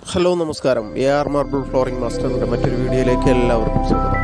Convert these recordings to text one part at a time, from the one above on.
hello നമസ്കാരം A R marble flooring മാസ്റ്ററിൻ്റെ മറ്റൊരു വീഡിയോയിലേക്ക് എല്ലാവർക്കും സ്വാഗതം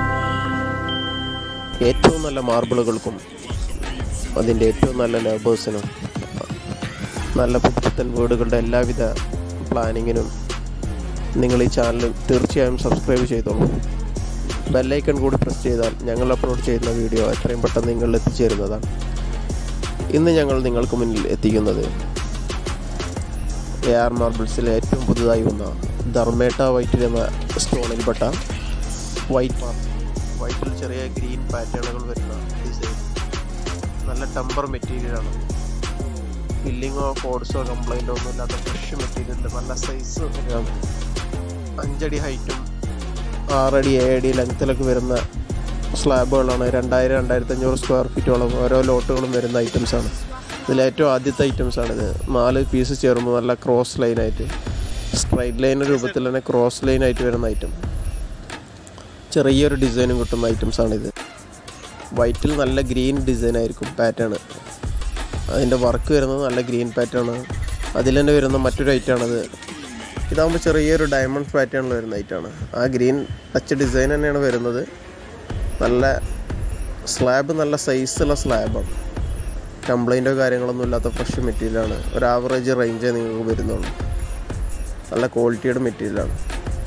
ഏറ്റവും നല്ല മാർബിളുകൾക്കും അതിൻ്റെ ഏറ്റവും നല്ല ലേബേഴ്സിനും നല്ല പുതുപുത്തൻ വീടുകളുടെ എല്ലാവിധ പ്ലാനിങ്ങിനും നിങ്ങൾ ഈ ചാനൽ തീർച്ചയായും സബ്സ്ക്രൈബ് ചെയ്തോളൂ ബെല്ലൈക്കൺ കൂടി പ്രസ് ചെയ്താൽ ഞങ്ങൾ അപ്ലോഡ് ചെയ്യുന്ന വീഡിയോ എത്രയും പെട്ടെന്ന് നിങ്ങളിൽ എത്തിച്ചേരുന്നതാണ് ഇന്ന് ഞങ്ങൾ നിങ്ങൾക്ക് മുന്നിൽ എത്തിക്കുന്നത് എ ആർ മാർബിൾസിലെ ഏറ്റവും പുതുതായി വന്ന ധർമ്മേട്ട വൈറ്റിൽ എന്ന സ്റ്റോണിൽപ്പെട്ട വൈറ്റ് മാർക്ക് വൈറ്റിൽ ചെറിയ ഗ്രീൻ പാറ്റേണുകൾ വരുന്ന ഡിസൈൻ നല്ല ടെമ്പർ മെറ്റീരിയലാണ് ഫില്ലിങ്ങോ കോഡ്സോ കംപ്ലൈൻറ്റോ ഒന്നും ഇല്ലാത്ത ഫ്രഷ് മെറ്റീരിയൽ നല്ല സൈസ് അഞ്ചടി ഹൈറ്റും ആറടി ഏഴടി ലെങ്ത്തിലൊക്കെ വരുന്ന സ്ലാബുകളാണ് രണ്ടായിരം രണ്ടായിരത്തി അഞ്ഞൂറ് സ്ക്വയർ ഫീറ്റോളം ഓരോ ലോട്ടുകളും വരുന്ന ഐറ്റംസാണ് ഇതിൽ ഏറ്റവും ആദ്യത്തെ ഐറ്റംസ് ആണിത് നാല് പീസ് ചേരുമ്പോൾ നല്ല ക്രോസ് ലൈനായിട്ട് സ്ട്രൈറ്റ് ലൈൻ രൂപത്തിൽ തന്നെ ക്രോസ് ലൈനായിട്ട് വരുന്ന ഐറ്റം ചെറിയൊരു ഡിസൈനും കിട്ടുന്ന ഐറ്റംസ് ആണിത് വൈറ്റിൽ നല്ല ഗ്രീൻ ഡിസൈൻ ആയിരിക്കും പാറ്റേൺ അതിൻ്റെ വർക്ക് വരുന്നത് നല്ല ഗ്രീൻ പാറ്റേൺ അതിൽ തന്നെ വരുന്ന മറ്റൊരു ഐറ്റമാണത് ഇതാകുമ്പോൾ ചെറിയൊരു ഡയമണ്ട് പാറ്റേണിൽ വരുന്ന ഐറ്റമാണ് ആ ഗ്രീൻ ടച്ച് ഡിസൈൻ തന്നെയാണ് വരുന്നത് നല്ല സ്ലാബ് നല്ല സൈസുള്ള സ്ലാബാണ് കംപ്ലൈൻറ്റോ കാര്യങ്ങളൊന്നും ഇല്ലാത്ത ഫ്രഷ് മെറ്റീരിയലാണ് ഒരു ആവറേജ് റേഞ്ചേ നിങ്ങൾക്ക് വരുന്നുള്ളൂ നല്ല ക്വാളിറ്റിയുടെ മെറ്റീരിയലാണ്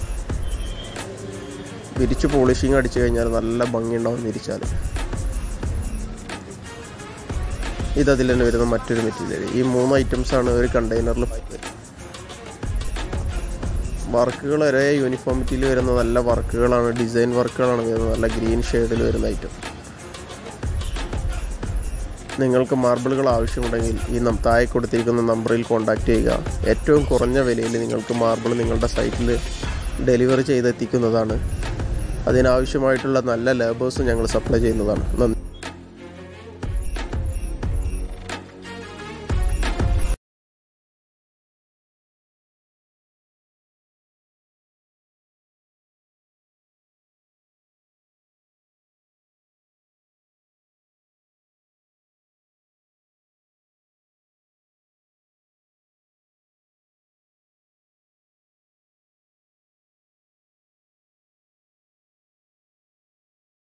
വിരിച്ച് പോളിഷിങ് അടിച്ചു കഴിഞ്ഞാൽ നല്ല ഭംഗിയുണ്ടാവും വിരിച്ചാൽ ഇതതിൽ തന്നെ വരുന്ന മറ്റൊരു മെറ്റീരിയൽ ഈ മൂന്ന് ഐറ്റംസാണ് ഒരു കണ്ടെയ്നറിൽ വർക്കുകൾ ഒരേ യൂണിഫോമിറ്റിയിൽ വരുന്ന നല്ല വർക്കുകളാണ് ഡിസൈൻ വർക്കുകളാണ് വരുന്നത് നല്ല ഗ്രീൻ ഷെയ്ഡിൽ വരുന്ന ഐറ്റം നിങ്ങൾക്ക് മാർബിളുകൾ ആവശ്യമുണ്ടെങ്കിൽ ഈ നം താഴെ കൊടുത്തിരിക്കുന്ന നമ്പറിൽ കോൺടാക്റ്റ് ചെയ്യുക ഏറ്റവും കുറഞ്ഞ വിലയിൽ നിങ്ങൾക്ക് മാർബിൾ നിങ്ങളുടെ സൈറ്റിൽ ഡെലിവറി ചെയ്തെത്തിക്കുന്നതാണ് അതിനാവശ്യമായിട്ടുള്ള നല്ല ലേബേഴ്സ് ഞങ്ങൾ സപ്ലൈ ചെയ്യുന്നതാണ് നന്ദി